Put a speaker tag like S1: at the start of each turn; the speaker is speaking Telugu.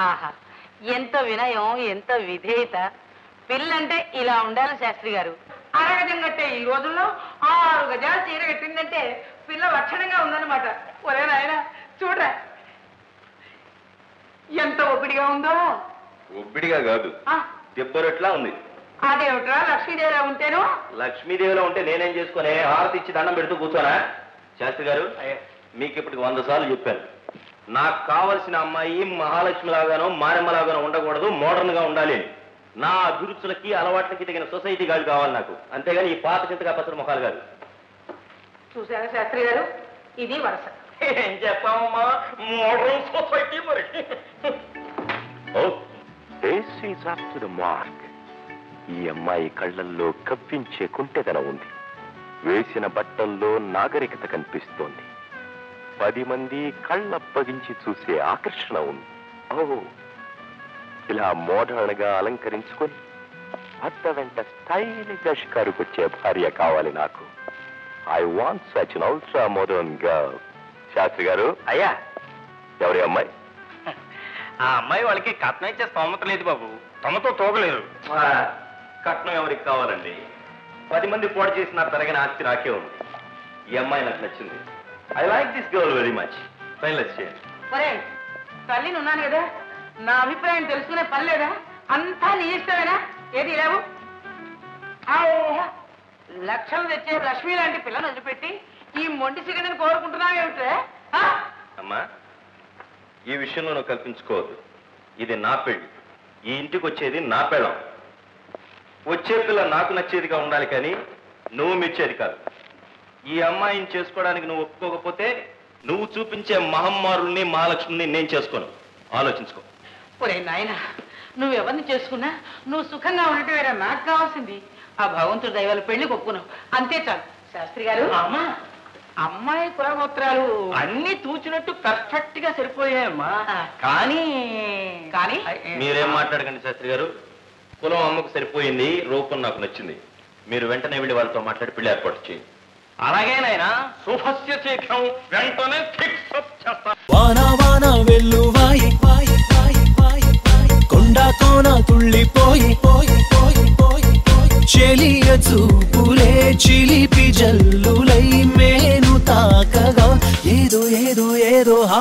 S1: ఆహా ఎంత వినయం ఎంత విధేయత పిల్లంటే ఇలా ఉండాలి శాస్త్రి గారు అరగజం కట్టే ఈ రోజుల్లో ఆరు గజాలు చీర కట్టిందంటే పిల్ల లక్షణంగా ఉందన్నమాట ఒరే నాయన చూడరా ఎంత ఒప్పిడిగా ఉందో
S2: ఒబ్బిడిగా కాదు
S1: ఆ,
S2: దెబ్బరొట్లా ఉంది
S1: అదేమిట్రా లక్ష్మీదేవిలా ఉంటేను
S2: లక్ష్మీదేవిలో ఉంటే నేనేం చేసుకునే హారతి ఇచ్చి దండం పెడుతూ కూర్చోనా శాస్త్రి గారు మీకు ఇప్పటికి వంద సార్లు చెప్పాను నాకు కావలసిన అమ్మాయి మహాలక్ష్మి లాగానో మారెమ్మ లాగానో ఉండకూడదు మోడర్న్ గా ఉండాలి అని. నా అభిరుచులకి అలవాట్లకి తగిన సొసైటీ గాడు కావాలి నాకు అంతేగాని ఈ పాత చింతగా పసరు ముఖాలు కాదు
S1: చూసారా శాస్త్రి గారు ఇది వరస
S2: ఏం చెప్పామమ్మా మోడర్న్ సొసైటీ మరి
S3: oh this is up to the mark ఈ అమ్మాయి కళ్ళల్లో కవ్వించే కుంటెదనం ఉంది వేసిన బట్టల్లో నాగరికత కనిపిస్తోంది పది మంది కళ్ళప్పగించి చూసే ఆకర్షణ ఉంది ఓ ఇలా మోడర్న్ గా అలంకరించుకొని భర్త వెంట స్టైలిష్ గా షికారుకొచ్చే భార్య కావాలి నాకు I want such an ultra modern girl Sastri garu
S2: అయ్యా
S3: ఎవరి అమ్మాయి
S2: ఆ అమ్మాయి వాళ్ళకి కట్నం ఇచ్చే స్తోమత లేదు బాబు తమతో తోగలేరు కట్నం ఎవరికి కావాలండి పది మంది పోటీ చేసిన తరగిన ఆస్తి నాకే ఉంది ఈ అమ్మాయి నాకు నచ్చింది I like this girl very much finalise చేయండి
S1: ఒరే తల్లిని ఉన్నాను కదా నా అభిప్రాయం తెలుసుకునే పని లేదా అంతా నీ ఇష్టమేనా ఏది లేవు లక్షలు తెచ్చే లక్ష్మి లాంటి పిల్లని వదిలిపెట్టి ఈ మొండి సిగండిని కోరుకుంటున్నావేమిట్రే ఆ?
S2: అమ్మా ఈ విషయంలో నువ్వు కల్పించుకోవద్దు ఇది నా పెళ్లి ఈ ఇంటికి వచ్చేది నా పెళ్ళం వచ్చే పిల్ల నాకు నచ్చేదిగా ఉండాలి కానీ నువ్వు మెచ్చేది కాదు ఈ అమ్మాయిని చేసుకోవడానికి నువ్వు ఒప్పుకోకపోతే నువ్వు చూపించే మహమ్మారుల్ని మహాలక్ష్మిని నేను చేసుకోను ఆలోచించుకో
S1: ఒరే నాయన నువ్వెవరిని చేసుకున్నా నువ్వు సుఖంగా ఉండటమేరా నాకు కావాల్సింది ఆ భగవంతుడు దైవాలు పెళ్లి కొప్పుకున్నావు అంతే చాలు శాస్త్రి గారు
S4: అమ్మా
S1: అమ్మాయి కులగోత్రాలు
S4: అన్ని తూచినట్టు పర్ఫెక్ట్ గా సరిపోయాయమ్మా
S1: ఆ.
S4: కానీ
S1: కానీ
S2: మీరేం మాట్లాడకండి శాస్త్రి గారు కులం అమ్మకు సరిపోయింది రూపం నాకు నచ్చింది మీరు వెంటనే వెళ్ళి వాళ్ళతో మాట్లాడి పెళ్లి ఏర్పాటు చేయండి
S4: అలాగేనైనా శుభస్య శీఘ్రం వెంటనే ఫిక్స్ అప్ చేస్తా
S5: వాన వాన వెల్లువాయి వాయి వాయి వాయి వాయి కొండ కోన తుళ్ళిపోయి పోయి పోయి పోయి పోయి చెలియ చూపులే చిలిపి జల్లులై మేను తాకగా ఏదో ఏదో ఏదో హా